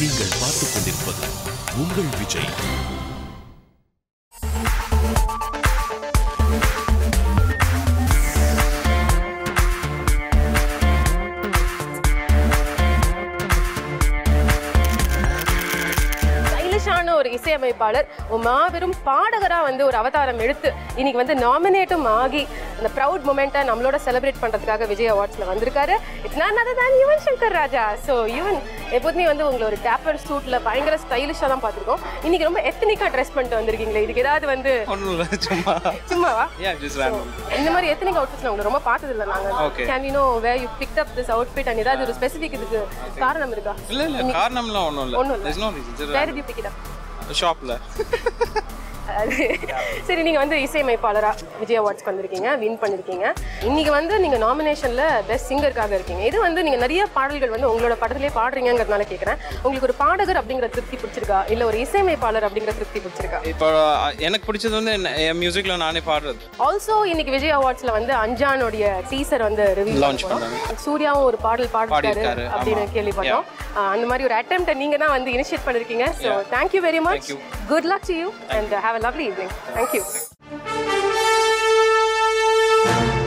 நீங்கள் பார்த்துக் கொண்டிருப்பது உங்கள் விஜய் ஸ்டைலிஷான ஒரு இசையமைப்பாளர் ஒரு மாபெரும் பாடகரா வந்து ஒரு அவதாரம் எடுத்து இன்னைக்கு வந்து நாமினேட்டும் ஆகி அந்த ப்ரௌட் மூமெண்ட்டை நம்மளோட செலிப்ரேட் பண்றதுக்காக விஜய் அவார்ட்ஸ்ல வந்திருக்காரு இட்ஸ் நான் தான் யுவன் சங்கர் ராஜா ஸோ யுவன் எப்போதுமே வந்து உங்களை ஒரு டேப்பர் சூட்ல பயங்கர ஸ்டைலிஷா தான் பார்த்துருக்கோம் இன்னைக்கு ரொம்ப எத்தனிக்கா ட்ரெஸ் பண்ணிட்டு வந்திருக்கீங்களே இதுக்கு ஏதாவது வந்து ஒன்றும் இல்லை சும்மா சும்மாவா ஏன் ஜஸ்ட் ரேண்டம் இந்த மாதிரி எத்தனிக் அவுட்ஃபிட்ஸ் உங்களை ரொம்ப பார்த்தது இல்லை நாங்க Okay. Can you know way you picked up this outfit and ஏதாவது ஒரு ஸ்பெசிஃபிக் இதுக்கு காரணம் இருக்கா இல்லை இல்லை காரணம்லாம் ஒன்றும் இல்லை ஒண்ணும் இல்ல. there's no reason just where you pick it random. ஷாப்பில் அது சரி நீங்க வந்து இசையமைப்பாளரா விஜய் அவார்ட்ஸ்க்கு வந்திருக்கீங்க வின் பண்ணிருக்கீங்க இன்னைக்கு வந்து நீங்க நாமினேஷன்ல பெஸ்ட் சிங்கருக்காக இருக்கீங்க இது வந்து நீங்க நிறைய பாடல்கள் வந்து உங்களோட படத்திலே பாடுறீங்கிறதுனால கேக்குறேன் உங்களுக்கு ஒரு பாடகர் அப்படிங்கிற திருப்தி பிடிச்சிருக்கா இல்ல ஒரு இசையமைப்பாளர் அப்படிங்கிற திருப்தி பிடிச்சிருக்கா இப்போ அஹ், எனக்கு பிடிச்சது வந்து என்ன- என் மியூசிக்கில் நானே பாடுறது ஆல்சோ இன்னைக்கு விஜய் அவார்ட்ஸ்ல வந்து அஞ்சானுடைய டீசர் வந்து ரிவ்யூ Launch பண்ணாங்க. சூர்யாவும் ஒரு பாடல் பாடிருக்காரு பாடியிருக்காரு, அப்படின்னு ஆமா. கேள்விப்பட்டோம் ஆஹ் அந்த மாதிரி ஒரு அட்டெம்ப்ட் நீங்க தான் வந்து இனிஷியேட் பண்ணிருக்கீங்க so thank you very much you. Good luck to you and have a lovely evening thank you